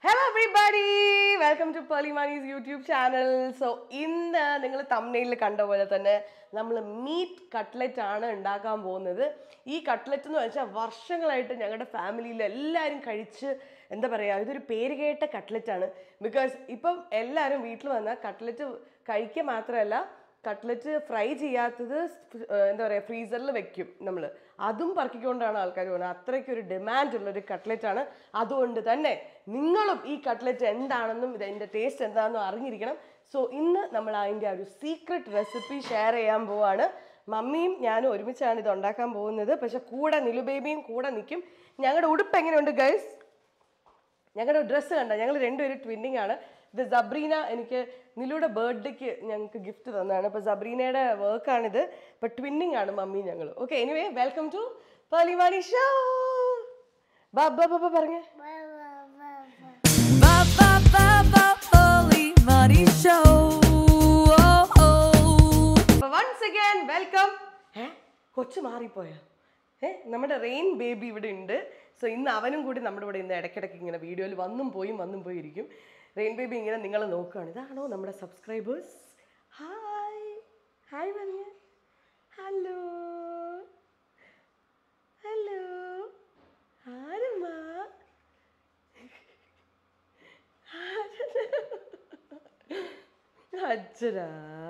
Hello everybody welcome to Pearle Maaney's YouTube channel so ഇന്ന് നിങ്ങൾ തമ്മനയിൽ കണ്ട പോലെ തന്നെ നമ്മൾ മീറ്റ് കട്ട്ലറ്റ് ആണ് ഉണ്ടാക്കാൻ പോകുന്നത് ഈ കട്ട്ലറ്റ് എന്ന് വെച്ചാൽ വർഷങ്ങളായിട്ട് ഞങ്ങളുടെ ഫാമിലിയിൽ എല്ലാവരും കഴിച്ച് എന്താ പറയുക ഇതൊരു പേര് കേട്ട കട്ട്ലറ്റ് ആണ് ബിക്കോസ് ഇപ്പം എല്ലാവരും വീട്ടിൽ വന്നാൽ കട്ട്ലറ്റ് കഴിക്കുക മാത്രമല്ല കട്ട്ലറ്റ് ഫ്രൈ ചെയ്യാത്തത് ഫ്- ഏർ എന്താ പറയുക ഫ്രീസറിൽ വെക്കും നമ്മൾ അതും പറക്കിക്കൊണ്ടാണ് ആൾക്കാർ പോകുന്നത് അത്രയ്ക്ക് ഒരു ഡിമാൻഡ് ഉള്ള ഒരു കട്ട്ലറ്റ് ആണ് അതുകൊണ്ട് തന്നെ നിങ്ങളും ഈ കട്ട്ലറ്റ് എന്താണെന്നും ഇതിൻ്റെ ടേസ്റ്റ് എന്താണെന്നും അറിഞ്ഞിരിക്കണം സോ ഇന്ന് നമ്മൾ അതിൻ്റെ ആ ഒരു സീക്രട്ട് റെസിപ്പി ഷെയർ ചെയ്യാൻ പോവാണ് മമ്മിയും ഞാനും ഒരുമിച്ചാണ് ഇത് ഉണ്ടാക്കാൻ പോകുന്നത് പക്ഷെ കൂടെ നിലു ബേബിയും കൂടെ നിൽക്കും ഞങ്ങളുടെ ഉടുപ്പ് എങ്ങനെയുണ്ട് ഗൈസ് ഞങ്ങളുടെ ഡ്രസ്സ് കണ്ട ഞങ്ങൾ രണ്ടുപേരും ട്വിന്നിങ് ആണ് ഇത് സബ്രീന എനിക്ക് നിലയുടെ ബർത്ത്ഡേക്ക് ഞങ്ങൾക്ക് ഗിഫ്റ്റ് തന്നതാണ് അപ്പോൾ സബ്രീനയുടെ വർക്കാണിത് അപ്പോൾ ട്വിന്നിങ് ആണ് മമ്മി ഞങ്ങൾ ഓക്കെ എനിവേ വെൽക്കം ടു പലിവാണി ഷോ ബാബ ബാബ പറഞ്ഞേ Ba ba ba ba holy money show. Oh, oh. അപ്പോൾ വൺസ് അഗൈൻ വെൽക്കം ഏ കൊച്ചു മാറിപ്പോയോ ഏ നമ്മുടെ റെയിൻ ബേബി ഇവിടെ ഉണ്ട് സോ ഇന്ന് അവനും കൂടി നമ്മുടെ ഇവിടെ ഇന്ന് ഇടയ്ക്കിടയ്ക്ക് ഇങ്ങനെ വീഡിയോയിൽ വന്നും പോയും വന്നും പോയി ഇരിക്കും റെയിൻ ബേബി ഇങ്ങനെ നിങ്ങളെ നോക്കുകയാണ് ഇതാണോ നമ്മുടെ സബ്സ്ക്രൈബേഴ്സ് ഹായ് ഹായ് പറഞ്ഞ ഹലോ ഹലോ ആരമ്മാ അച്ഛനാ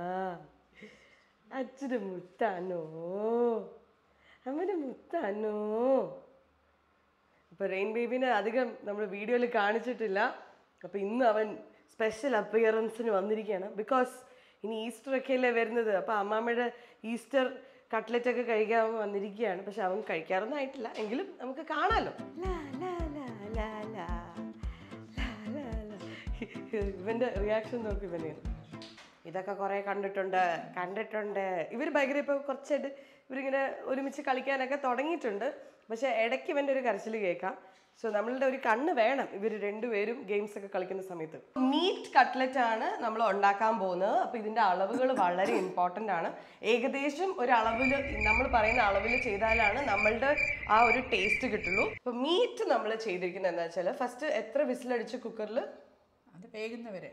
അച്ഛന് മുത്താനോ അമ്മയുടെ മുത്താനോ അപ്പൊ റെയിൻ ബേബിനെ അധികം നമ്മൾ വീഡിയോയിൽ കാണിച്ചിട്ടില്ല അപ്പൊ ഇന്ന് അവൻ സ്പെഷ്യൽ അപ്പിയറൻസിന് വന്നിരിക്കുകയാണ് ബിക്കോസ് ഇനി ഈസ്റ്റർ ഒക്കെ അല്ലേ വരുന്നത് അപ്പൊ അമ്മാമ്മയുടെ ഈസ്റ്റർ കട്ട്ലറ്റ് ഒക്കെ കഴിക്കാൻ അവൻ വന്നിരിക്കുകയാണ് പക്ഷെ അവൻ കഴിക്കാറൊന്നും ആയിട്ടില്ല എങ്കിലും നമുക്ക് കാണാലോ ലാ, ലാ, ലാ, ലാ, ലാ. ലാ, ലാ, ലാ. ഇവന്റെ റിയാക്ഷൻ നോക്ക് ഇവന് ഇതൊക്കെ കുറെ കണ്ടിട്ടുണ്ട് കണ്ടിട്ടുണ്ട് ഇവർ ഭയങ്കര ഇപ്പോൾ കുറച്ചായിട്ട് ഇവരിങ്ങനെ ഒരുമിച്ച് കളിക്കാനൊക്കെ തുടങ്ങിയിട്ടുണ്ട് പക്ഷെ ഇടയ്ക്ക് ഇവൻ്റെ ഒരു കരച്ചിൽ കേൾക്കാം സോ നമ്മളുടെ ഒരു കണ്ണ് വേണം ഇവർ രണ്ടുപേരും ഗെയിംസ് ഒക്കെ കളിക്കുന്ന സമയത്ത് മീറ്റ് കട്ട്ലറ്റ് ആണ് നമ്മൾ ഉണ്ടാക്കാൻ പോകുന്നത് അപ്പോൾ ഇതിൻ്റെ അളവുകൾ വളരെ ഇമ്പോർട്ടൻ്റ് ആണ് ഏകദേശം ഒരു അളവിൽ നമ്മൾ പറയുന്ന അളവിൽ ചെയ്താലാണ് നമ്മളുടെ ആ ഒരു ടേസ്റ്റ് കിട്ടുള്ളൂ അപ്പോൾ മീറ്റ് നമ്മൾ ചെയ്തിരിക്കുന്നത് എന്താ വെച്ചാൽ ഫസ്റ്റ് എത്ര വിസിലടിച്ച് കുക്കറിൽ അത് വേകുന്നവരെ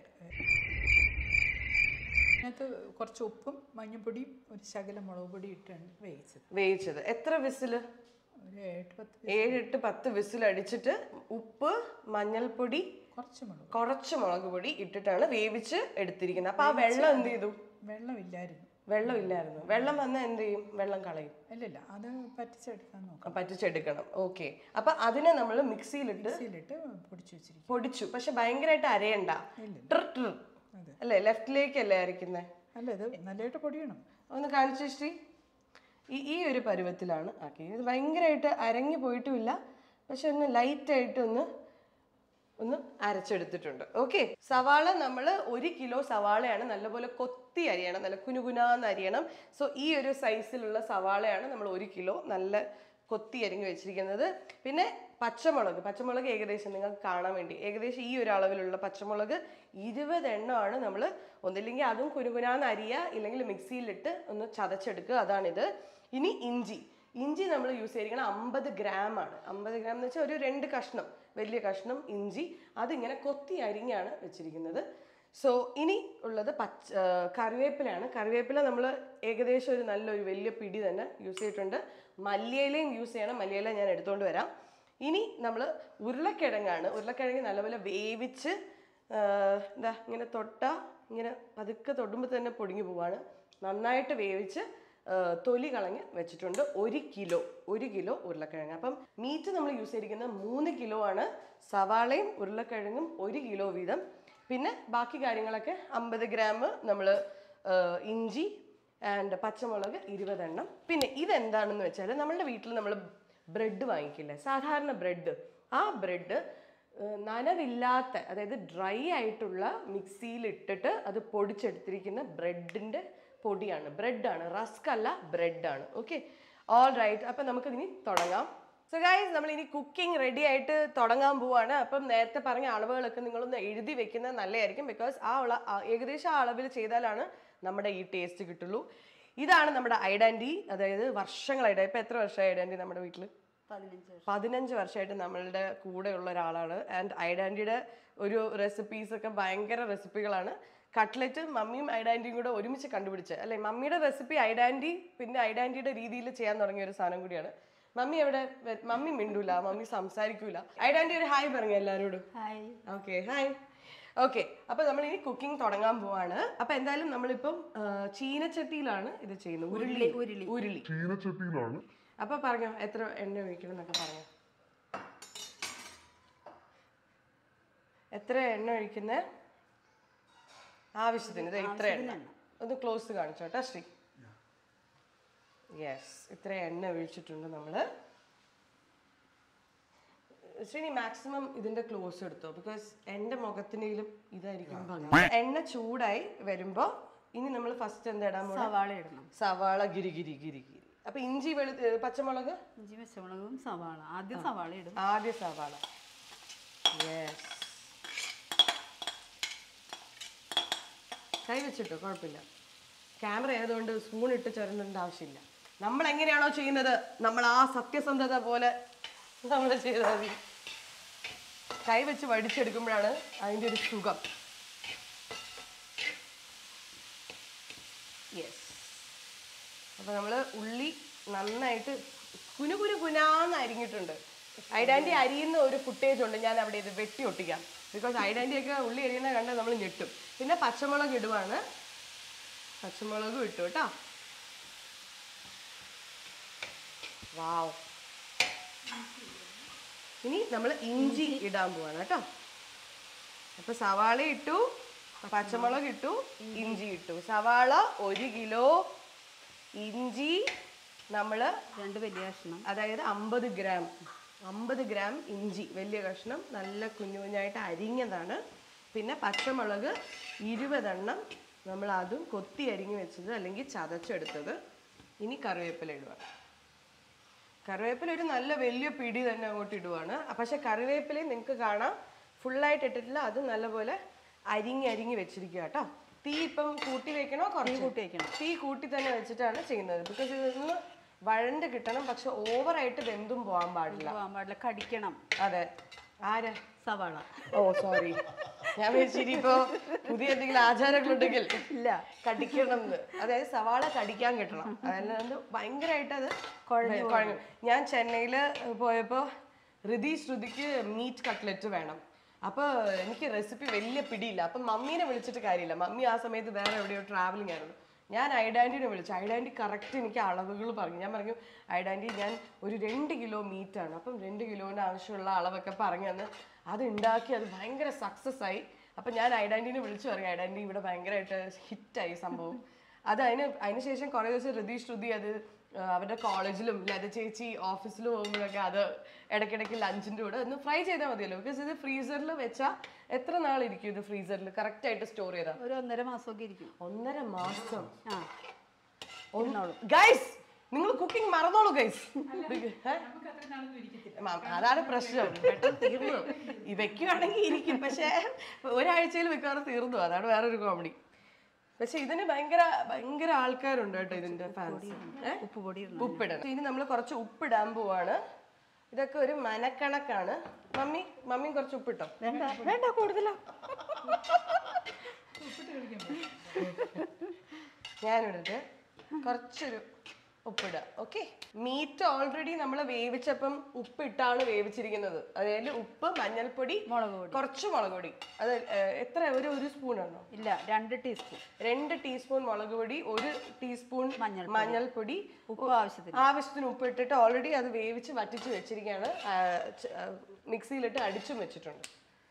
അതിനകത്ത് കുറച്ച് ഉപ്പും മഞ്ഞൾപ്പൊടിയും ഒരു ശകലം മുളക് പൊടി ഇട്ടാണ് വേവിച്ചത് വേവിച്ചത് എത്ര വിസില് ഒരു എട്ട് പത്ത് ഏഴ് എട്ട് പത്ത് വിസിൽ അടിച്ചിട്ട് ഉപ്പ് മഞ്ഞൾപ്പൊടി കുറച്ച് മുളക് കുറച്ച് മുളക് പൊടി ഇട്ടിട്ടാണ് വേവിച്ച് എടുത്തിരിക്കുന്നത് അപ്പൊ ആ വെള്ളം എന്ത് ചെയ്തു വെള്ളമില്ലായിരുന്നു വെള്ളം ഇല്ലായിരുന്നു വെള്ളം വന്നാൽ എന്ത് ചെയ്യും വെള്ളം കളയും അല്ലല്ല അത് പറ്റിച്ചെടുക്കാൻ നോക്കാം പറ്റിച്ചെടുക്കണം ഓക്കെ അപ്പൊ അതിനെ നമ്മൾ മിക്സിയിലിട്ട് മിക്സിയിലിട്ട് പൊടിച്ചു വെച്ചിരിക്കും പൊടിച്ചു പക്ഷെ ഭയങ്കരമായിട്ട് അരയണ്ട ട്രിർ ട്രിർ. അല്ലേ ലെഫ്റ്റിലേക്കല്ലേ അരയ്ക്കുന്നത് അല്ല ഇത് നല്ലതായിട്ട് പൊടിയണം ഒന്ന് കാണിച്ചു ശ്രീ ഈ ഈ ഒരു പരുവത്തിലാണ് ആക്കിയത് ഇത് ഭയങ്കരമായിട്ട് അരഞ്ഞു പോയിട്ടുമില്ല പക്ഷെ ഒന്ന് ലൈറ്റായിട്ട് ഒന്ന് ഒന്ന് അരച്ചെടുത്തിട്ടുണ്ട് ഓക്കെ സവാള നമ്മൾ ഒരു കിലോ സവാളയാണ് നല്ലപോലെ കൊത്തി അരിയണം നല്ല കുനുകുനാന്ന് അരിയണം സോ ഈ ഒരു സൈസിലുള്ള സവാളയാണ് നമ്മൾ ഒരു കിലോ നല്ല കൊത്തി അരിഞ്ഞു വെച്ചിരിക്കുന്നത് പിന്നെ പച്ചമുളക് പച്ചമുളക് ഏകദേശം നിങ്ങൾക്ക് കാണാൻ വേണ്ടി ഏകദേശം ഈ ഒരു അളവിലുള്ള പച്ചമുളക് ഇരുപത് എണ്ണമാണ് നമ്മൾ ഒന്നില്ലെങ്കിൽ അതും കുനുകുനാന്ന് അരിയുക ഇല്ലെങ്കിൽ മിക്സിയിലിട്ട് ഒന്ന് ചതച്ചെടുക്കുക അതാണിത് ഇനി ഇഞ്ചി ഇഞ്ചി നമ്മൾ യൂസ് ചെയ്തിരിക്കുന്നത് അമ്പത് ഗ്രാം ആണ് അമ്പത് ഗ്രാം എന്ന് വെച്ചാൽ ഒരു രണ്ട് കഷ്ണം വലിയ കഷ്ണം ഇഞ്ചി അതിങ്ങനെ കൊത്തി അരിഞ്ഞാണ് വെച്ചിരിക്കുന്നത് സോ ഇനി ഉള്ളത് പച്ച ആ, കറിവേപ്പിലയാണ് കറിവേപ്പില നമ്മൾ ഏകദേശം ഒരു നല്ലൊരു വലിയ പിടി തന്നെ യൂസ് ചെയ്തിട്ടുണ്ട് മല്ലിയിലയും യൂസ് ചെയ്യണം മല്ലിയില ഞാൻ എടുത്തുകൊണ്ട് വരാം ഇനി നമ്മൾ ഉരുളക്കിഴങ്ങാണ് ഉരുളക്കിഴങ്ങ് നല്ലപോലെ വേവിച്ച് ആ, എന്താ ഇങ്ങനെ തൊട്ട ഇങ്ങനെ പതുക്കെ തൊടുമ്പോൾ തന്നെ പൊടിഞ്ഞു പോവാണ് നന്നായിട്ട് വേവിച്ച് ആ, തൊലി കളഞ്ഞ് വെച്ചിട്ടുണ്ട് ഒരു കിലോ ഒരു കിലോ ഉരുളക്കിഴങ്ങ് അപ്പം മീറ്റ് നമ്മൾ യൂസ് ചെയ്തിരിക്കുന്നത് മൂന്ന് കിലോ ആണ് സവാളയും ഉരുളക്കിഴങ്ങും ഒരു കിലോ വീതം പിന്നെ ബാക്കി കാര്യങ്ങളൊക്കെ അമ്പത് ഗ്രാം നമ്മൾ ഇഞ്ചി ആൻഡ് പച്ചമുളക് ഇരുപതെണ്ണം പിന്നെ ഇതെന്താണെന്ന് വെച്ചാൽ നമ്മളുടെ വീട്ടിൽ നമ്മൾ ബ്രെഡ് വാങ്ങിക്കില്ലേ സാധാരണ ബ്രെഡ് ആ ബ്രെഡ് നനവില്ലാത്ത അതായത് ഡ്രൈ ആയിട്ടുള്ള മിക്സിയിൽ ഇട്ടിട്ട് അത് പൊടിച്ചെടുത്തിരിക്കുന്ന ബ്രെഡിൻ്റെ പൊടിയാണ് ബ്രെഡാണ് റസ്ക് അല്ല ബ്രെഡാണ് ഓക്കെ ഓൾ റൈറ്റ് അപ്പം നമുക്കിനി തുടങ്ങാം സോ ഗൈസ് നമ്മൾ ഇനി കുക്കിംഗ് റെഡി ആയിട്ട് തുടങ്ങാൻ പോവാണ് അപ്പം നേരത്തെ പറഞ്ഞ അളവുകളൊക്കെ നിങ്ങളൊന്ന് എഴുതി വെക്കുന്നത് നല്ലതായിരിക്കും ബിക്കോസ് ആ ഉള്ള ആ- ഏകദേശം ആ അളവിൽ ചെയ്താലാണ് നമ്മുടെ ഈ ടേസ്റ്റ് കിട്ടുള്ളൂ ഇതാണ് നമ്മുടെ ഐഡൻറ്റി അതായത് വർഷങ്ങളായിട്ട് ഇപ്പം എത്ര വർഷമായി ഐഡൻറ്റി നമ്മുടെ വീട്ടിൽ പതിനഞ്ച് വർഷമായിട്ട് നമ്മളുടെ കൂടെയുള്ള ഒരാളാണ് ആൻഡ് ഐഡൻറ്റിയുടെ ഒരു റെസിപ്പീസ് ഒക്കെ ഭയങ്കര റെസിപ്പികളാണ് കട്ട്ലറ്റ് മമ്മിയും ഐഡാൻറ്റിയും കൂടെ ഒരുമിച്ച് കണ്ടുപിടിച്ചത് അല്ലെ മമ്മിയുടെ റെസിപ്പി ഐഡാൻറ്റി പിന്നെ ഐഡാൻറ്റിയുടെ രീതിയിൽ ചെയ്യാൻ തുടങ്ങിയ ഒരു സാധനം കൂടിയാണ് മമ്മി എവിടെ വെ- മമ്മി മിണ്ടൂല മമ്മി സംസാരിക്കൂല ഐഡാൻറ്റി ഒരു ഹായ് പറഞ്ഞു എല്ലാവരോടും ഹായ് ഓക്കെ ഹായ് ഓക്കെ അപ്പൊ നമ്മൾ ഇനി കുക്കിംഗ് തുടങ്ങാൻ പോവാണ് അപ്പൊ എന്തായാലും നമ്മളിപ്പം ആ, ചീനച്ചട്ടിയിലാണ് ഇത് ചെയ്യുന്നത് ഉരുളി ഉരുളി. ഉരുളി ചീനച്ചട്ടിയിലാണ് അപ്പൊ പറഞ്ഞോ എത്ര എണ്ണ ഒഴിക്കണം എന്നൊക്കെ പറഞ്ഞോ എത്ര എണ്ണ ഒഴിക്കുന്നത് ആവശ്യത്തിന് ഇത് ഇത്ര എണ്ണ ഒന്ന് ക്ലോസ് കാണിച്ചോട്ടോ ശ്രീ യെസ് ഇത്ര എണ്ണ ഒഴിച്ചിട്ടുണ്ട് നമ്മള് ശ്രീനി മാക്സിമം ഇതിന്റെ ക്ലോസ് എടുത്തോ ബിക്കോസ് എന്റെ മുഖത്തിനെങ്കിലും ഇതായിരിക്കും ഭംഗി എണ്ണ ചൂടായി വരുമ്പോ ഇനി നമ്മൾ ഫസ്റ്റ് എന്താ ഇടാൻ പോകുന്നത് സവാള ഇടണം സവാള ഗിരി ഗിരി ഗിരി ഗിരി അപ്പൊ ഇഞ്ചി വെളു ഏ, പച്ചമുളക് ഇഞ്ചി പച്ചമുളകും സവാള ആദ്യം സവാള ഇടും ആദ്യ സവാള യെസ് കൈ വെച്ചിട്ടോ കുഴപ്പമില്ല ക്യാമറ ആയതുകൊണ്ട് സ്പൂൺ ഇട്ട് ചേർന്നതിൻ്റെ ആവശ്യമില്ല നമ്മൾ എങ്ങനെയാണോ ചെയ്യുന്നത് നമ്മൾ ആ സത്യസന്ധത പോലെ നമ്മൾ ചെയ്താൽ മതി കൈ വെച്ച് വടിച്ചെടുക്കുമ്പോഴാണ് അതിൻ്റെ ഒരു സുഖം യെസ് അപ്പൊ നമ്മള് ഉള്ളി നന്നായിട്ട് കുനു കുനു കുനാന്ന് അരിഞ്ഞിട്ടുണ്ട് ഐഡാൻറ്റി അരിയുന്ന ഒരു ഫുട്ടേജ് ഉണ്ട് ഞാൻ അവിടെ ഇത് വെട്ടി ഒട്ടിക്കാം ബിക്കോസ് ഐഡാൻറ്റി ഒക്കെ ഉള്ളി അരിയുന്ന കണ്ടാൽ നമ്മൾ ഞെട്ടും പിന്നെ പച്ചമുളക് ഇടുവാണ് പച്ചമുളകും ഇട്ടു കേട്ടോ വാവ് ഇനി നമ്മൾ ഇഞ്ചി ഇടാൻ പോവാണ് കേട്ടോ അപ്പൊ സവാള ഇട്ടു പച്ചമുളക് ഇട്ടു ഇഞ്ചി ഇട്ടു സവാള ഒരു കിലോ ഇഞ്ചി നമ്മള് രണ്ട് വലിയ കഷ്ണം അതായത് അമ്പത് ഗ്രാം അമ്പത് ഗ്രാം ഇഞ്ചി വലിയ കഷ്ണം നല്ല കുഞ്ഞു കുഞ്ഞായിട്ട് അരിഞ്ഞതാണ് പിന്നെ പച്ചമുളക് ഇരുപതെണ്ണം നമ്മൾ അതും കൊത്തി അരിഞ്ഞ് വെച്ചത് അല്ലെങ്കിൽ ചതച്ചെടുത്തത് ഇനി കറിവേപ്പില ഇടുക കറിവേപ്പില ഒരു നല്ല വലിയ പിടി തന്നെ അങ്ങോട്ട് ഇടുവാണ് പക്ഷെ കറിവേപ്പിലയും നിങ്ങൾക്ക് കാണാം ഫുള്ളായിട്ട് ഇട്ടിട്ടില്ല അത് നല്ലപോലെ അരിഞ്ഞ് അരിഞ്ഞ് വെച്ചിരിക്കുക കേട്ടോ തീ ഇപ്പം കൂട്ടി വെക്കണോ കുറച്ച് കൂട്ടി വെക്കണം. തീ കൂട്ടി തന്നെ വെച്ചിട്ടാണ് ചെയ്യുന്നത് ബിക്കോസ് ഇതൊന്ന് വഴണ്ട് കിട്ടണം പക്ഷെ ഓവറായിട്ട് വെന്തും പോകാൻ പാടില്ല പോകാൻ പാടില്ല കടിക്കണം അതെ ആരാ സവാള ഓ സോറി ഞാൻ വിചാരിച്ചിരി ഇപ്പോ പുതിയ എന്തെങ്കിലും ആചാരങ്ങളുണ്ടെങ്കിൽ ഇല്ല കടിക്കണം എന്ന് അതായത് സവാള കടിക്കാൻ കിട്ടണം അതല്ലാണ്ട് ഭയങ്കരമായിട്ട് അത് കുഴഞ്ഞു ഞാൻ ചെന്നൈയിൽ പോയപ്പോൾ ഋതി ശ്രുതിക്ക് മീറ്റ് കട്ട്ലറ്റ് വേണം അപ്പൊ എനിക്ക് റെസിപ്പി വലിയ പിടിയില്ല അപ്പൊ മമ്മീനെ വിളിച്ചിട്ട് കാര്യമില്ല മമ്മി ആ സമയത്ത് വേറെ എവിടെയോ ട്രാവലിംഗ് ആയിരുന്നു ഞാൻ ഐഡാൻറ്റിനെ വിളിച്ചു ഐഡാൻറ്റി കറക്റ്റ് എനിക്ക് അളവുകൾ പറഞ്ഞു ഞാൻ പറഞ്ഞു ഐഡാൻറ്റി ഞാൻ ഒരു രണ്ട് കിലോ മീറ്റാണ് അപ്പം രണ്ട് കിലോന് ആവശ്യമുള്ള അളവൊക്കെ പറഞ്ഞു തന്ന് അത് ഉണ്ടാക്കി അത് ഭയങ്കര സക്സസ് ആയി അപ്പം ഞാൻ ഐഡാൻറ്റിനെ വിളിച്ചു പറഞ്ഞു ഐഡാൻറ്റി ഇവിടെ ഭയങ്കരമായിട്ട് ഹിറ്റായി സംഭവം അത് അതിന് അതിന് ശേഷം കുറേ ദിവസം ഋതി ശ്രുതി അത് ആ, അവരുടെ കോളേജിലും ലത ചേച്ചി ഓഫീസിലും പോകുമ്പോഴൊക്കെ അത് ഇടയ്ക്കിടയ്ക്ക് ലഞ്ചിൻ്റെ കൂടെ ഒന്ന് ഫ്രൈ ചെയ്താൽ മതിയല്ലോ ബിക്കോസ് ഇത് ഫ്രീസറിൽ വെച്ചാൽ എത്ര നാളിരിക്കും ഇത് ഫ്രീസറിൽ കറക്റ്റായിട്ട് സ്റ്റോർ ചെയ്താൽ ഒരു ഒന്നര മാസമൊക്കെ ഇരിക്കും ഒന്നര മാസം ആ ഗൈസ് നിങ്ങൾ കുക്കിംഗ് മറന്നോളൂ ഗൈസ് അതാണ് പ്രശ്നം പെട്ടെന്ന് തീർന്നു ഈ വെക്കുകയാണെങ്കിൽ ഇരിക്കും പക്ഷേ ഒരാഴ്ചയിൽ മിക്കവാറും തീർന്നു അതാണ് വേറൊരു കോമഡി പക്ഷെ ഇതിന് ഭയങ്കര ഭയങ്കര ആൾക്കാരുണ്ട് കേട്ടോ ഇതിന്റെ ഫാൻസ് ഉപ്പ് പൊടി ഇടണം ഉപ്പിടണം ഇനി നമ്മൾ കുറച്ച് ഉപ്പിടാൻ പോവാണ് ഇതൊക്കെ ഒരു മനക്കണക്കാണ് മമ്മി മമ്മി കുറച്ച് ഉപ്പിട്ടോ വേണ്ട വേണ്ട കൂടുതലാ ഞാനിടട്ടെ കുറച്ചൊരു ഉപ്പിടുക ഓക്കെ മീറ്റ് ഓൾറെഡി നമ്മൾ വേവിച്ചപ്പം ഉപ്പിട്ടാണ് വേവിച്ചിരിക്കുന്നത് അതായത് ഉപ്പ് മഞ്ഞൾപ്പൊടി മുളക് പൊടി കുറച്ച് മുളക് പൊടി അത് ഏഹ്, എത്ര ഒരു ഒരു സ്പൂൺ ആണോ ഇല്ല രണ്ട് ടീസ്പൂൺ രണ്ട് ടീസ്പൂൺ മുളക് പൊടി ഒരു ടീസ്പൂൺ മഞ്ഞൾപ്പൊടി. മഞ്ഞൾപ്പൊടി ഉപ്പ് ആവശ്യത്തിന് ആവശ്യത്തിന് ഉപ്പ് ഇട്ടിട്ട് ഓൾറെഡി അത് വേവിച്ച് വറ്റിച്ച് വെച്ചിരിക്കുകയാണ് ആ, ച- ആ, മിക്സിയിലിട്ട് അടിച്ചും വെച്ചിട്ടുണ്ട്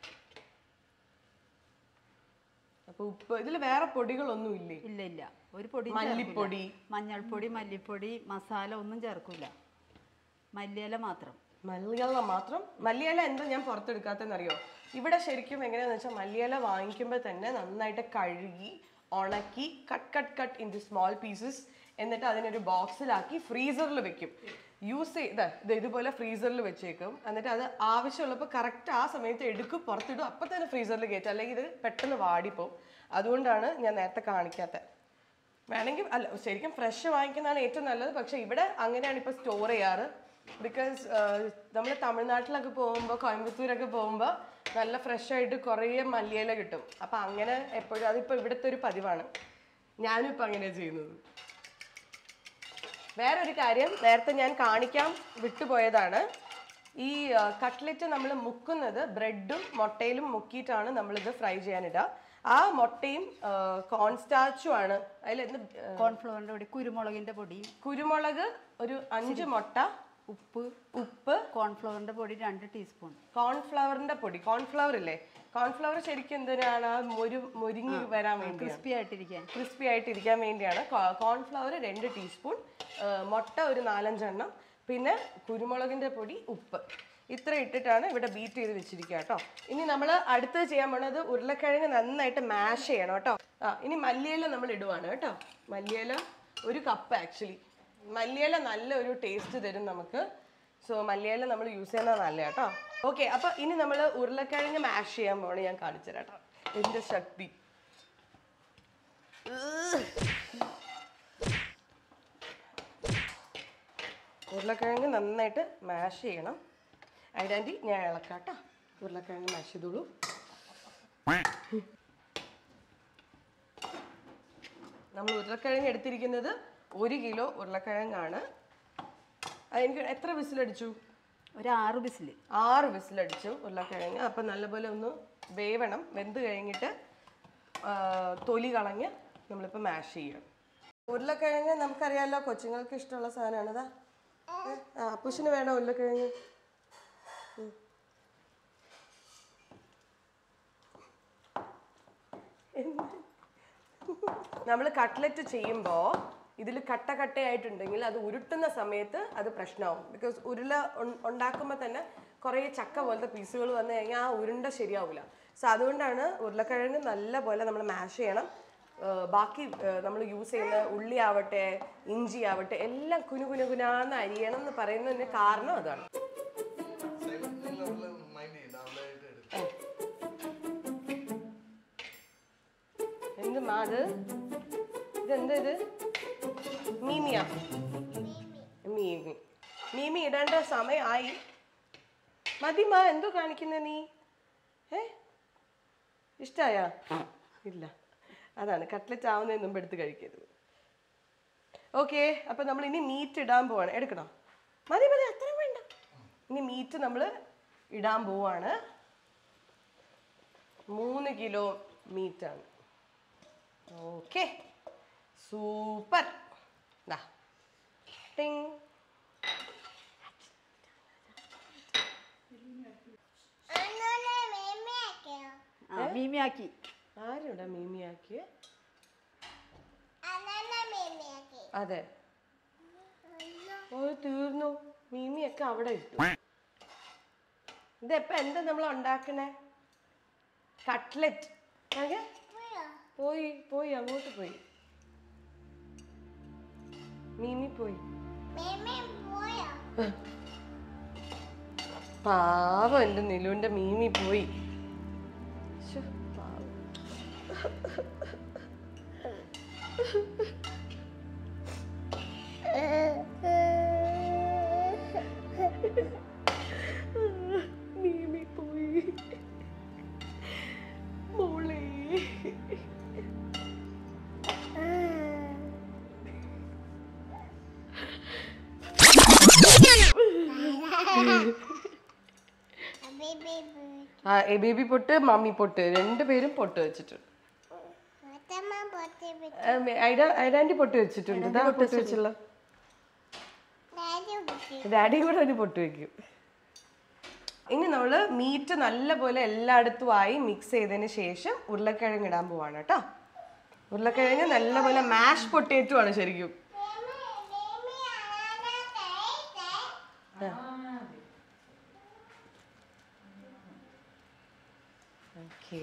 അപ്പൊ ഉപ്പ് ഇതിൽ വേറെ പൊടികളൊന്നും ഇല്ലേ ഇല്ല ഇല്ല ഒരു പൊടി മല്ലിപ്പൊടി. മഞ്ഞൾപ്പൊടി മല്ലിപ്പൊടി മസാല ഒന്നും ചേർക്കൂല മല്ലിയില മാത്രം മല്ലിയില മാത്രം മല്ലിയില എന്താ ഞാൻ പുറത്തെടുക്കാത്തെന്നറിയോ ഇവിടെ ശരിക്കും എങ്ങനെയാന്ന് വെച്ചാൽ മല്ലിയില വാങ്ങിക്കുമ്പോൾ തന്നെ നന്നായിട്ട് കഴുകി ഉണക്കി cut cut cut in small pieces എന്നിട്ട് അതിനൊരു ബോക്സിലാക്കി ഫ്രീസറിൽ വെക്കും യൂസ് ചെയ്ത് ഇത് ഇതുപോലെ ഫ്രീസറിൽ വെച്ചേക്കും എന്നിട്ട് അത് ആവശ്യമുള്ളപ്പോൾ കറക്റ്റ് ആ സമയത്ത് എടുക്കും പുറത്തിടും അപ്പം തന്നെ ഫ്രീസറിൽ കയറ്റും അല്ലെങ്കിൽ ഇത് പെട്ടെന്ന് വാടിപ്പോവും അതുകൊണ്ടാണ് ഞാൻ നേരത്തെ കാണിക്കാത്തത് വേണമെങ്കിൽ അല്ല ശരിക്കും ഫ്രഷ് വാങ്ങിക്കുന്നതാണ് ഏറ്റവും നല്ലത് പക്ഷെ ഇവിടെ അങ്ങനെയാണ് ഇപ്പോൾ സ്റ്റോർ ചെയ്യാറ് ബിക്കോസ് നമ്മൾ തമിഴ്നാട്ടിലൊക്കെ പോകുമ്പോൾ കോയമ്പത്തൂരൊക്കെ പോകുമ്പോൾ നല്ല ഫ്രഷ് ആയിട്ട് കുറേ മല്ലിയില കിട്ടും അപ്പം അങ്ങനെ എപ്പോഴും അതിപ്പോൾ ഇവിടുത്തെ ഒരു പതിവാണ് ഞാനും ഇപ്പം അങ്ങനെ ചെയ്യുന്നത് വേറൊരു കാര്യം നേരത്തെ ഞാൻ കാണിക്കാൻ വിട്ടുപോയതാണ് ഈ കട്ട്ലറ്റ് നമ്മൾ മുക്കുന്നത് ബ്രെഡും മുട്ടയിലും മുക്കിയിട്ടാണ് നമ്മളിത് ഫ്രൈ ചെയ്യാനിടുക ആ മുട്ടയും കോൺസ്റ്റാച്ചും ആണ് അതിൽ കോൺഫ്ലവറിന്റെ പൊടി കുരുമുളകിന്റെ പൊടി കുരുമുളക് ഒരു അഞ്ച് മുട്ട ഉപ്പ് ഉപ്പ് കോൺഫ്ലവറിന്റെ പൊടി രണ്ട് ടീസ്പൂൺ കോൺഫ്ലവറിന്റെ പൊടി കോൺഫ്ലവർ ഇല്ലേ കോൺഫ്ലവർ ശരിക്കും എന്തിനാണ് ആ മൊരു മൊരിഞ്ഞ് വരാൻ വേണ്ടിയാണ് ക്രിസ്പി ആയിട്ടിരിക്കാൻ ക്രിസ്പി ആയിട്ട് ഇരിക്കാൻ വേണ്ടിയാണ് കോൺഫ്ലവർ രണ്ട് ടീസ്പൂൺ മുട്ട ഒരു നാലഞ്ചെണ്ണം പിന്നെ കുരുമുളകിൻ്റെ പൊടി ഉപ്പ് ഇത്ര ഇട്ടിട്ടാണ് ഇവിടെ ബീറ്റ് ചെയ്ത് വെച്ചിരിക്കുക കേട്ടോ ഇനി നമ്മൾ അടുത്തത് ചെയ്യാൻ പോണത് ഉരുളക്കിഴങ്ങ് നന്നായിട്ട് മാഷ് ചെയ്യണം കേട്ടോ ആ ഇനി മല്ലിയില നമ്മൾ ഇടുവാണ് കേട്ടോ മല്ലിയില ഒരു കപ്പ് ആക്ച്വലി മല്ലിയില നല്ല ഒരു ടേസ്റ്റ് തരും നമുക്ക് സോ മല്ലിയില നമ്മൾ യൂസ് ചെയ്യുന്നത് നല്ല കേട്ടോ ഓക്കെ അപ്പോൾ ഇനി നമ്മൾ ഉരുളക്കിഴങ്ങ് മാഷ് ചെയ്യാൻ പോകണം ഞാൻ കാണിച്ചു തരാം കേട്ടോ എൻ്റെ ശക്തി ഉരുളക്കിഴങ്ങ് നന്നായിട്ട് മാഷ് ചെയ്യണം ഐഡൻറ്റി ഞാൻ ഇളക്കാം കേട്ടോ ഉരുളക്കിഴങ്ങ് മാഷ് ചെയ്തോളൂ നമ്മൾ ഉരുളക്കിഴങ്ങ് എടുത്തിരിക്കുന്നത് ഒരു കിലോ ഉരുളക്കിഴങ്ങാണ് അതെനിക്ക് എത്ര വിസിലടിച്ചു ഒരു ആറ് ബിസിൽ ആറ് വിസിലടിച്ചു ഉരുളക്കിഴങ്ങ് അപ്പം നല്ലപോലെ ഒന്ന് വേവണം വെന്ത് കഴിഞ്ഞിട്ട് ആ, തൊലി കളഞ്ഞ് നമ്മളിപ്പോൾ മാഷ് ചെയ്യണം ഉരുളക്കിഴങ്ങ് നമുക്കറിയാലോ കൊച്ചുങ്ങൾക്ക് ഇഷ്ടമുള്ള സാധനമാണ് ഇതാ ഏ, ആ അപ്പുഷിന് വേണോ ഉരുളക്കിഴങ്ങ് നമ്മൾ കട്ട്ലറ്റ് ചെയ്യുമ്പോൾ ഇതിൽ കട്ട കട്ടയായിട്ടുണ്ടെങ്കിൽ അത് ഉരുട്ടുന്ന സമയത്ത് അത് പ്രശ്നമാവും ബിക്കോസ് ഉരുള ഉൺ- ഉണ്ടാക്കുമ്പോൾ തന്നെ കുറേ ചക്ക പോലത്തെ പീസുകൾ വന്നു കഴിഞ്ഞാൽ ആ ഉരുണ്ട ശരിയാവില്ല സോ അതുകൊണ്ടാണ് ഉരുളക്കിഴങ്ങ് നല്ല പോലെ നമ്മൾ മാഷ് ചെയ്യണം ഏർ ബാക്കി നമ്മൾ യൂസ് ചെയ്യുന്ന ഉള്ളി ആവട്ടെ ഇഞ്ചി ആവട്ടെ എല്ലാം കുനു കുനു കുനാന്ന് അരിയണം എന്ന് പറയുന്നതിന് കാരണം അതാണ് എന്ത് മാ അത് ഇതെന്ത് ഇത് മീമിയാ മീമി മീമി ഇടേണ്ട സമയമായി മതി മാ എന്തോ കാണിക്കുന്ന നീ ഏ ഇഷ്ടായ ഇല്ല അതാണ് കട്ട്ലറ്റ് ആവുന്നതിന് മുമ്പ് എടുത്ത് കഴിക്കരുത് ഓക്കെ അപ്പൊ നമ്മൾ ഇനി മീറ്റ് ഇടാൻ പോവാണ് എടുക്കണോ മതി മതി അത്രയും വേണ്ട ഇനി മീറ്റ് നമ്മൾ ഇടാൻ പോവാണ് മൂന്ന് കിലോ മീറ്റാണ് ഓക്കെ സൂപ്പർ ദാ ടിങ് ആ മീമിയാക്കി ആരുടെ മീമിയാക്കിയ അതെ ഓ തീർന്നു മീമിയൊക്കെ അവിടെ ഇട്ടു ഇതെപ്പ എന്താ നമ്മൾ ഉണ്ടാക്കണേ കട്ട്ലറ്റ് അതെ പോയി പോയി അങ്ങോട്ട് പോയി മീമി പോയി പാവം എൻ്റെ നിലുവിൻ്റെ മീമി പോയി ശ്ശോ, പാവം. മീമി പോയി മോളെ ആ ബേബി പൊട്ട് മമ്മി പൊട്ട് രണ്ടുപേരും പൊട്ട് വെച്ചിട്ടുണ്ട് ഐഡാൻറ്റി പൊട്ട് വെച്ചിട്ടുണ്ട് ഇതാ പൊട്ട് വെച്ചുള്ള ഡാഡി കൂടെ ഒരു പൊട്ട് വെക്കും ഇനി നമ്മൾ മീറ്റ് നല്ലപോലെ എല്ലായിടത്തും ആയി മിക്സ് ചെയ്തതിന് ശേഷം ഉരുളക്കിഴങ്ങ് ഇടാൻ പോവാണ് കേട്ടോ ഉരുളക്കിഴങ്ങ് നല്ലപോലെ മാഷ് പൊട്ടേറ്റോ ആണ് ശരിക്കും ഓക്കേ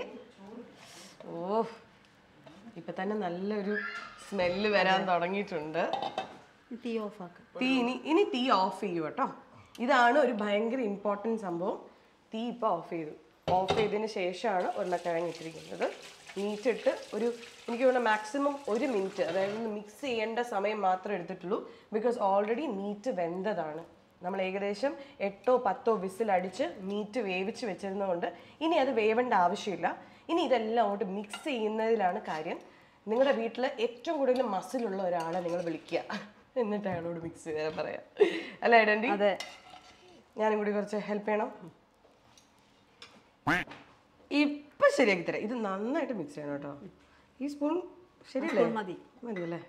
ഓ ഇപ്പൊ തന്നെ നല്ലൊരു സ്മെല്ല് വരാൻ തുടങ്ങിയിട്ടുണ്ട് തീ ഓഫാക്കുക തീ ഇനി ഇനി തീ ഓഫ് ചെയ്യൂ കേട്ടോ ഇതാണ് ഒരു ഭയങ്കര ഇമ്പോർട്ടൻറ്റ് സംഭവം തീ ഇപ്പോൾ ഓഫ് ചെയ്തു ഓഫ് ചെയ്തതിന് ശേഷമാണ് ഉരുളക്കിഴങ്ങ് ഇട്ടിരിക്കുന്നത് മീറ്റ് ഇട്ട് ഒരു എനിക്ക് തോന്നുന്നു മാക്സിമം ഒരു മിനിറ്റ് അതായത് മിക്സ് ചെയ്യേണ്ട സമയം മാത്രമേ എടുത്തിട്ടുള്ളൂ ബിക്കോസ് ഓൾറെഡി മീറ്റ് വെന്തതാണ് നമ്മൾ ഏകദേശം എട്ടോ പത്തോ വിസിൽ അടിച്ച് മീറ്റ് വേവിച്ച് വെച്ചിരുന്നതുകൊണ്ട് ഇനി അത് വേവേണ്ട ആവശ്യമില്ല ഇനി ഇതെല്ലാം അങ്ങോട്ട് മിക്സ് ചെയ്യുന്നതിലാണ് കാര്യം നിങ്ങളുടെ വീട്ടിൽ ഏറ്റവും കൂടുതൽ മസിലുള്ള ഒരാളെ നിങ്ങൾ വിളിക്കുക എന്നിട്ട് അയാളോട് മിക്സ് ചെയ്താൽ പറയാം അല്ല ഐഡൻറ്റി അതെ ഞാനും കൂടി കുറച്ച് ഹെൽപ്പ് ചെയ്യണം ഇപ്പൊ ശരിയാക്കി തരാം ഇത് നന്നായിട്ട് മിക്സ് ചെയ്യണം കേട്ടോ ഈ സ്പൂൺ ശരിയല്ലേ സ്പൂൺ മതി. മതിയല്ലേ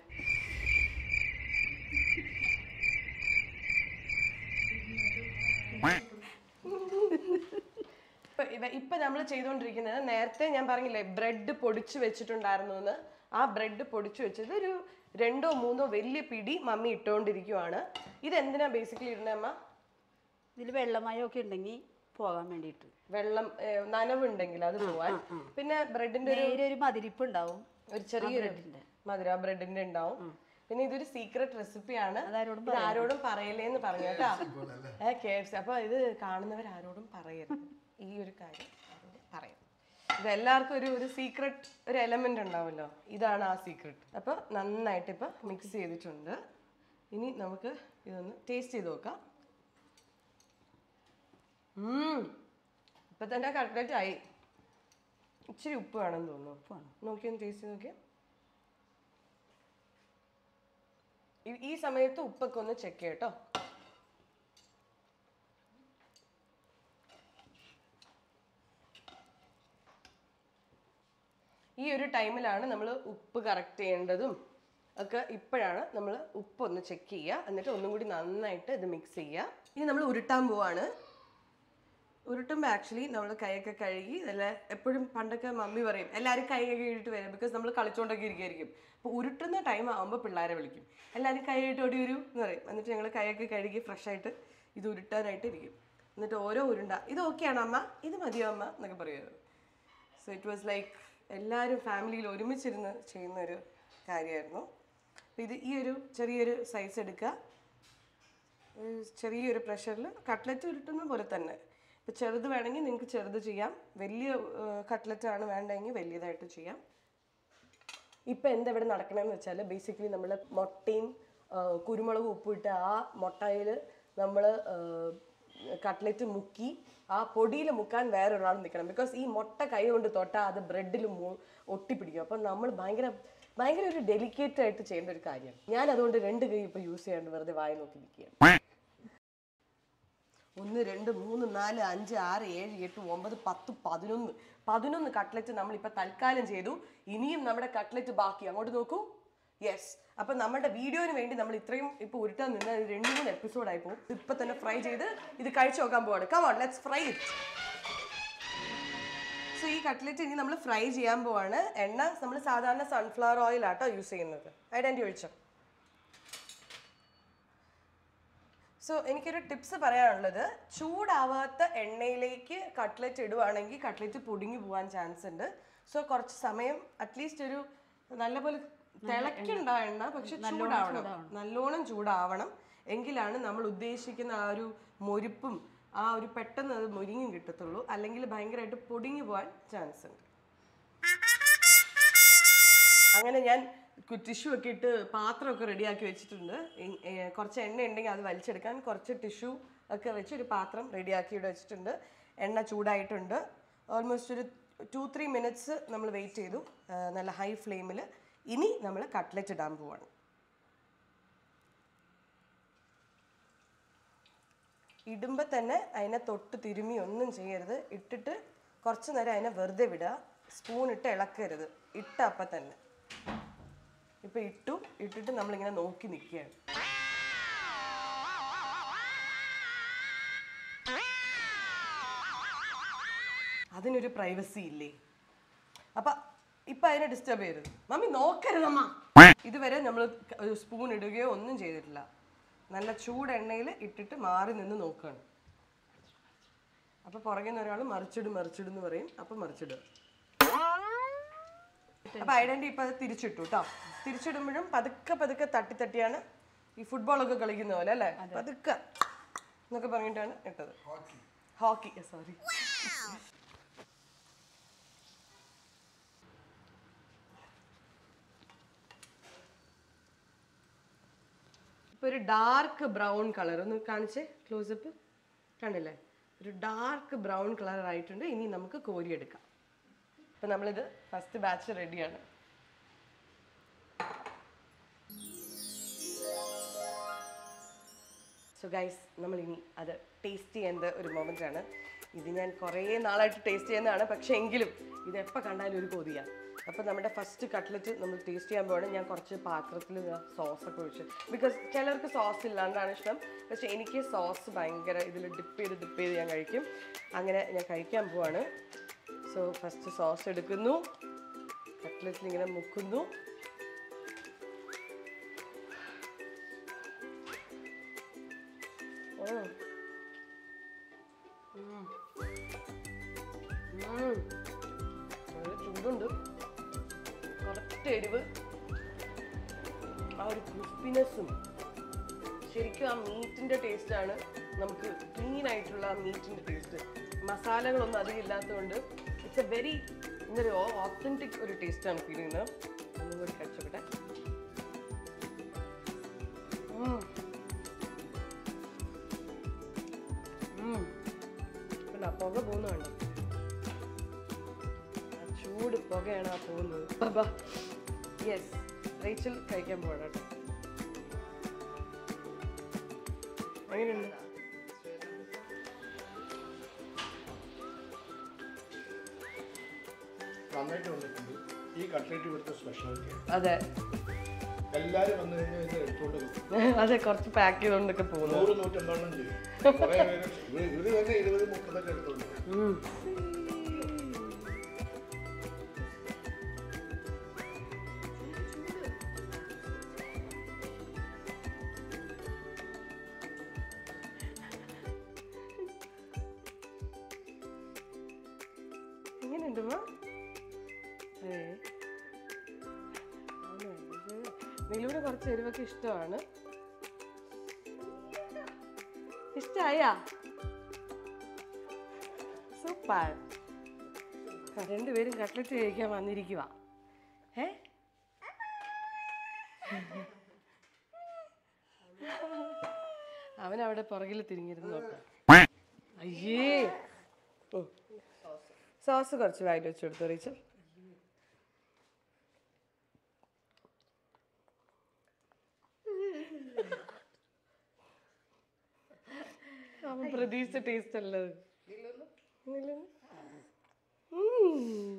ഇപ്പൊ ഇവ- ഇപ്പൊ നമ്മൾ ചെയ്തുകൊണ്ടിരിക്കുന്നത് നേരത്തെ ഞാൻ പറഞ്ഞില്ലേ ബ്രെഡ് പൊടിച്ചു വെച്ചിട്ടുണ്ടായിരുന്നു എന്ന് ആ ബ്രെഡ് പൊടിച്ചു വെച്ചത് ഒരു രണ്ടോ മൂന്നോ വലിയ പിടി മമ്മി ഇട്ടുകൊണ്ടിരിക്കുവാണ് ഇത് എന്തിനാ ബേസിക്കലി ഇടുന്നത് അമ്മ ഇതിൽ വെള്ളമയമൊക്കെ ഉണ്ടെങ്കിൽ പോകാൻ വേണ്ടിയിട്ട് വെള്ളം ഏഹ്, നനവുണ്ടെങ്കിൽ അത് പോവാൻ പിന്നെ ബ്രെഡിന്റെ ഒരു നേരെ ഒരു മതിരിപ്പ് ഉണ്ടാവും ഒരു ചെറിയൊരു മധുര ബ്രെഡിന്റെ ഉണ്ടാവും പിന്നെ ഇതൊരു സീക്രട്ട് റെസിപ്പിയാണ് അതാരോടും ഇത് ആരോടും പറയലേന്ന് പറഞ്ഞു കേട്ടാ ഏ കെ എഫ് സി അപ്പൊ ഇത് കാണുന്നവർ ആരോടും പറയരുത് ഈ ഒരു കാര്യം ആരോടും പറയരുത് ഇത് എല്ലാവർക്കും ഒരു ഒരു സീക്രട്ട് ഒരു എലമെന്റ് ഉണ്ടാവുമല്ലോ ഇതാണ് ആ സീക്രട്ട് അപ്പൊ നന്നായിട്ട് ഇപ്പൊ മിക്സ് ചെയ്തിട്ടുണ്ട് ഇനി നമുക്ക് ഇതൊന്ന് ടേസ്റ്റ് ചെയ്ത് നോക്കാം ഉം. ഇപ്പൊ തന്നെ കട്ട്ലറ്റ് ആയി ഇച്ചിരി ഉപ്പ് വേണമെന്ന് തോന്നുന്നു നോക്കിയൊന്ന് ടേസ്റ്റ് ചെയ്ത് നോക്കിയാ ഈ- ഈ സമയത്ത് ഉപ്പൊക്കെ ഒന്ന് ചെക്ക് ചെയ്യട്ടോ ഈ ഒരു ടൈമിലാണ് നമ്മൾ ഉപ്പ് കറക്റ്റ് ചെയ്യേണ്ടതും ഒക്കെ ഇപ്പോഴാണ് നമ്മൾ ഉപ്പ് ഒന്ന് ചെക്ക് ചെയ്യുക എന്നിട്ട് ഒന്നും കൂടി നന്നായിട്ട് ഇത് മിക്സ് ചെയ്യുക ഇനി നമ്മൾ ഉരുട്ടാൻ പോവാണ് ഉരുട്ടുമ്പോൾ ആക്ച്വലി നമ്മൾ കൈയൊക്കെ കഴുകി നല്ല എപ്പോഴും പണ്ടൊക്കെ മമ്മി പറയും എല്ലാവരും കൈ കഴുകിയിട്ട് വരും ബിക്കോസ് നമ്മൾ കളിച്ചോണ്ടൊക്കെ ഇരിക്കുമായിരിക്കും അപ്പോൾ ഉരുട്ടുന്ന ടൈം ആകുമ്പോൾ പിള്ളേരെ വിളിക്കും എല്ലാവരും കൈ കഴുകിയിട്ട് ഓടി വരൂ എന്ന് പറയും എന്നിട്ട് ഞങ്ങൾ കൈയൊക്കെ കഴുകി ഫ്രഷ് ആയിട്ട് ഇത് ഉരുട്ടാനായിട്ട് ഇരിക്കും എന്നിട്ട് ഓരോ ഉരുണ്ട ഇത് ഓക്കെയാണോ അമ്മ ഇത് മതിയോ അമ്മ എന്നൊക്കെ പറയുമായിരുന്നു സോ ഇറ്റ് വാസ് ലൈക്ക് എല്ലാവരും ഫാമിലിയിൽ ഒരുമിച്ചിരുന്ന് ചെയ്യുന്ന ഒരു കാര്യമായിരുന്നു അപ്പോൾ ഇത് ഈ ഒരു ചെറിയൊരു സൈസ് എടുക്കുക ഒരു ചെറിയൊരു പ്രഷറിൽ കട്ട്ലറ്റ് ഉരുട്ടുന്ന പോലെ തന്നെ ഇപ്പം ചെറുത് വേണമെങ്കിൽ നിങ്ങൾക്ക് ചെറുത് ചെയ്യാം വലിയ കട്ട്ലറ്റ് ആണ് വേണ്ടതെങ്കിൽ വലിയതായിട്ട് ചെയ്യാം ഇപ്പം എന്താ ഇവിടെ നടക്കണമെന്ന് വെച്ചാൽ ബേസിക്കലി നമ്മൾ മുട്ടയും ആ, കുരുമുളകും ഉപ്പിട്ട് ആ മുട്ടയിൽ നമ്മൾ കട്ട്ലറ്റ് മുക്കി ആ പൊടിയിൽ മുക്കാൻ വേറൊരാൾ നിൽക്കണം ബിക്കോസ് ഈ മുട്ട കൈ കൊണ്ട് തൊട്ടാൽ അത് ബ്രെഡിൽ ഒട്ടിപ്പിടിക്കും അപ്പം നമ്മൾ ഭയങ്കര ഭയങ്കര ഒരു ഡെലിക്കേറ്റ് ആയിട്ട് ചെയ്യേണ്ട ഒരു കാര്യമാണ് ഞാൻ അതുകൊണ്ട് രണ്ട് കൈ ഇപ്പോൾ യൂസ് ചെയ്യാണ്ട് വെറുതെ വായി നോക്കി നിൽക്കുകയാണ് ഒന്ന് രണ്ട് മൂന്ന് നാല് അഞ്ച് ആറ് ഏഴ് എട്ട് ഒമ്പത് പത്ത് പതിനൊന്ന് പതിനൊന്ന് കട്ട്ലറ്റ് നമ്മളിപ്പോൾ തൽക്കാലം ചെയ്തു ഇനിയും നമ്മുടെ കട്ട്ലറ്റ് ബാക്കി അങ്ങോട്ട് നോക്കൂ യെസ് അപ്പം നമ്മുടെ വീഡിയോന് വേണ്ടി നമ്മൾ ഇത്രയും ഇപ്പോൾ ഉരുട്ടാൻ നിന്ന് ഒരു രണ്ട് മൂന്ന് എപ്പിസോഡായി പോകും ഇപ്പം തന്നെ ഫ്രൈ ചെയ്ത് ഇത് കഴിച്ചു നോക്കാൻ പോവാണ് come on let's fry it so ഈ കട്ട്ലറ്റ് ഇനി നമ്മൾ ഫ്രൈ ചെയ്യാൻ പോവാണ് എണ്ണ നമ്മൾ സാധാരണ സൺഫ്ലവർ ഓയിൽ ആട്ടോ യൂസ് ചെയ്യുന്നത് ഐഡൻറ്റി ഒഴിച്ചോ സോ എനിക്കൊരു ടിപ്സ് പറയാനുള്ളത് ചൂടാവാത്ത എണ്ണയിലേക്ക് കട്ട്ലറ്റ് ഇടുവാണെങ്കിൽ കട്ട്ലറ്റ് പൊടിഞ്ഞു പോകാൻ ചാൻസ് ഉണ്ട് സോ കുറച്ച് സമയം അറ്റ്ലീസ്റ്റ് ഒരു നല്ലപോലെ തിളക്കണ്ട എണ്ണ പക്ഷെ ചൂടാവണം നല്ലോണം ചൂടാവണം എങ്കിലാണ് നമ്മൾ ഉദ്ദേശിക്കുന്ന ആ ഒരു മൊരിപ്പും ആ ഒരു പെട്ടെന്ന് അത് മൊരിങ്ങും കിട്ടത്തുള്ളൂ അല്ലെങ്കിൽ ഭയങ്കരമായിട്ട് പൊടിഞ്ഞു പോകാൻ ചാൻസ് ഉണ്ട് അങ്ങനെ ഞാൻ ടിഷ്യൂ ഒക്കെ ഇട്ട് പാത്രമൊക്കെ റെഡിയാക്കി വെച്ചിട്ടുണ്ട് ഇ- ഏ, കുറച്ച് എണ്ണ ഉണ്ടെങ്കിൽ അത് വലിച്ചെടുക്കാൻ കുറച്ച് ടിഷ്യൂ ഒക്കെ വെച്ച് ഒരു പാത്രം റെഡിയാക്കി ഇവിടെ വെച്ചിട്ടുണ്ട് എണ്ണ ചൂടായിട്ടുണ്ട് ഓൾമോസ്റ്റ് ഒരു ടു ത്രീ മിനിറ്റ്സ് നമ്മൾ വെയിറ്റ് ചെയ്തു ആ, നല്ല ഹൈ ഫ്ലെയിമിൽ ഇനി നമ്മൾ കട്ട്ലറ്റ് ഇടാൻ പോവാണ് ഇടുമ്പോൾ തന്നെ അതിനെ തൊട്ട് തിരുമ്മി ഒന്നും ചെയ്യരുത് ഇട്ടിട്ട് കുറച്ച് നേരം അതിനെ വെറുതെ വിടുക സ്പൂൺ ഇട്ട് ഇളക്കരുത് ഇട്ട അപ്പം തന്നെ ഇപ്പൊ ഇട്ടു ഇട്ടിട്ട് നമ്മളിങ്ങനെ നോക്കി നിൽക്കുകയാണ് അതിനൊരു പ്രൈവസി ഇല്ലേ അപ്പൊ ഇപ്പൊ അതിനെ ഡിസ്റ്റർബ് ചെയ്യരുത് മമ്മി നോക്കരുതമ്മ ഇതുവരെ നമ്മൾ ഒരു സ്പൂൺ ഇടുകയോ ഒന്നും ചെയ്തിട്ടില്ല നല്ല ചൂട് എണ്ണയിൽ ഇട്ടിട്ട് മാറി നിന്ന് നോക്കുകയാണ് അപ്പൊ പുറകെ നിന്ന് ഒരാൾ മറിച്ചിടും മറിച്ചിടും എന്ന് പറയും അപ്പൊ മറിച്ചിടുക അപ്പൊ ഐഡന്റി ഇപ്പൊ അത് തിരിച്ചിട്ടു കേട്ടോ തിരിച്ചിടുമ്പോഴും പതുക്കെ പതുക്കെ തട്ടി തട്ടിയാണ് ഈ ഫുട്ബോളൊക്കെ കളിക്കുന്ന പോലെ അല്ലേ പതുക്കെ എന്നൊക്കെ പറഞ്ഞിട്ടാണ് ഇട്ടത് ഹോക്കി സോറി ഇപ്പൊ ഒരു ഡാർക്ക് ബ്രൗൺ കളർ ഒന്ന് കാണിച്ചേ ക്ലോസപ്പ് കണ്ടില്ലേ ഒരു ഡാർക്ക് ബ്രൗൺ കളർ ആയിട്ടുണ്ട് ഇനി നമുക്ക് കോരിയെടുക്കാം അപ്പം നമ്മളിത് ഫസ്റ്റ് ബാച്ച് റെഡിയാണ് സോ ഗൈസ് നമ്മൾ ഇനി അത് ടേസ്റ്റ് ചെയ്യേണ്ട ഒരു മൊമെൻ്റ് ആണ് ഇത് ഞാൻ കുറേ നാളായിട്ട് ടേസ്റ്റ് ചെയ്യുന്നതാണ് പക്ഷേ എങ്കിലും ഇത് എപ്പോൾ കണ്ടാലും ഒരു കൊതിയാണ് അപ്പോൾ നമ്മുടെ ഫസ്റ്റ് കട്ട്ലറ്റ് നമ്മൾ ടേസ്റ്റ് ചെയ്യാൻ പോവാണ് ഞാൻ കുറച്ച് പാത്രത്തിൽ സോസൊക്കെ ഒഴിച്ച് ബിക്കോസ് ചിലർക്ക് സോസ് ഇല്ലാണ്ടാണ് ഇഷ്ടം പക്ഷേ എനിക്ക് സോസ് ഭയങ്കര ഇതിൽ ഡിപ്പ് ചെയ്ത് ഡിപ്പ് ചെയ്ത് ഞാൻ കഴിക്കും അങ്ങനെ ഞാൻ കഴിക്കാൻ പോവാണ് സോ ഫസ്റ്റ് സോസ് എടുക്കുന്നു കട്ട്ലറ്റിൽ ഇങ്ങനെ മുക്കുന്നു ഓ ഉം. ഉം. നല്ല ചൂടുണ്ട് കറക്റ്റ് എരിവ് ആ ഒരു ക്രിസ്പിനെസ്സും ശരിക്കും ആ മീറ്റിന്റെ ടേസ്റ്റ് ആണ് നമുക്ക് ക്ലീൻ ആയിട്ടുള്ള ആ മീറ്റിന്റെ ടേസ്റ്റ് മസാലകളൊന്നും അധികം ഇല്ലാത്തതുകൊണ്ട് ഇറ്റ്സ് എ വെരി എന്താ പറയുക ഓത്തന്റിക് ഒരു ടേസ്റ്റ് ആണ് ഫീൽ ചെയ്യുന്നത് ഒന്നും കൂടി കഴിച്ചോട്ടെ ഉം. ഉം. കണ്ടോ, പുക പോകുന്നുണ്ട് ചൂട് പുകയാണ് ആ പോകുന്നത് യെസ് റേച്ചൽ കഴിക്കാൻ പോകണം കേട്ടോ എങ്ങനെയുണ്ട് നന്നായിട്ട് വന്നിട്ടുണ്ട് ഈ കട്ട്ലേറ്റ് ഇവിടുത്തെ സ്പെഷ്യാലിറ്റി അതെ എല്ലാവരും വന്നു കഴിഞ്ഞാൽ ഇത് എടുത്തുകൊണ്ട് പോകും അതെ കുറച്ച് പാക്ക് ചെയ്തുകൊണ്ടൊക്കെ പോകുന്നു നൂറ് നൂറ്റമ്പതെണ്ണം ചെയ്യും കുറേ പേര് ഇവര് ഇവര് തന്നെ ഇരുപത് മുപ്പതൊക്കെ എടുത്തോണ്ട് പോകും ഉം. എങ്ങനെയുണ്ട് മാ ഏ ആണോ? ഇത് നിലൂടെ കുറച്ച് എരിവൊക്കെ ഇഷ്ടമാണ് ഇഷ്ടായാ സൂപ്പർ രണ്ടുപേരും കട്ട്ലറ്റ് കഴിക്കാൻ വന്നിരിക്കുക ഏ അവൻ അവിടെ പുറകിൽ തിരിഞ്ഞിരുന്ന് നോക്കാം അയ്യേ ഉം. സോസ് കുറച്ച് വായിൽ വെച്ച് കൊടുത്തു റീച്ചൽ അവൻ പ്രതീക്ഷിച്ച ടേസ്റ്റ് അല്ലത് ഇല്ലല്ലോ. ഉം.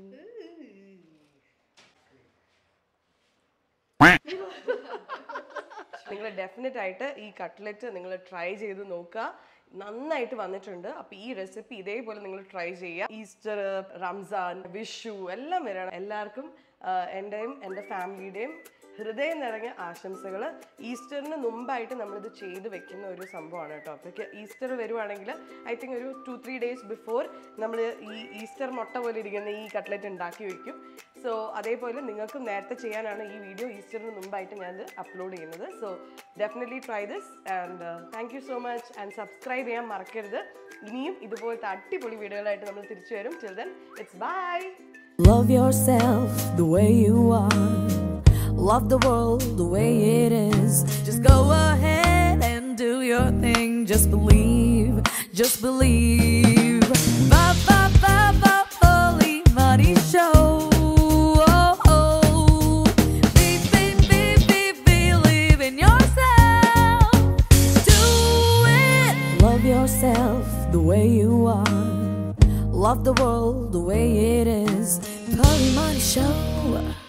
നിങ്ങൾ ഡെഫിനറ്റ് ആയിട്ട് ഈ കട്ട്ലറ്റ് നിങ്ങൾ ട്രൈ ചെയ്ത് നോക്കുക നന്നായിട്ട് വന്നിട്ടുണ്ട് അപ്പൊ ഈ റെസിപ്പി ഇതേപോലെ നിങ്ങൾ ട്രൈ ചെയ്യുക ഈസ്റ്റർ റംസാൻ വിഷു എല്ലാം വരണം എല്ലാവർക്കും ആ, എൻ്റെയും എൻ്റെ ഫാമിലിയുടെയും ഹൃദയം നിറഞ്ഞ ആശംസകൾ ഈസ്റ്ററിന് മുമ്പായിട്ട് നമ്മളിത് ചെയ്ത് വെക്കുന്ന ഒരു സംഭവമാണ് കേട്ടോ അപ്പോൾ ഈസ്റ്റർ വരുവാണെങ്കിൽ ഐ തിങ്ക് ഒരു ടു ത്രീ ഡേയ്സ് ബിഫോർ നമ്മൾ ഈ ഈസ്റ്റർ മുട്ട പോലെ ഇരിക്കുന്ന ഈ കട്ട്ലറ്റ് ഉണ്ടാക്കി വെക്കും സോ അതേപോലെ നിങ്ങൾക്ക് നേരത്തെ ചെയ്യാനാണ് ഈ വീഡിയോ ഈസ്റ്ററിന് മുമ്പായിട്ട് ഞാനത് അപ്ലോഡ് ചെയ്യുന്നത് so definitely try this and thank you so much and subscribe ചെയ്യാൻ മറക്കരുത് ഇനിയും ഇതുപോലത്തെ അടിപൊളി വീഡിയോകളായിട്ട് നമ്മൾ തിരിച്ചു വരും chill then it's bye Love yourself the way you are. Love the world the way it is. Just go ahead and do your thing. Just believe, just believe. Ba ba ba ba holy money show. Oh, oh. Be, be, be, be, believe in yourself. Do it. Love yourself the way you are. Love the world the way it is. Polly Money Show.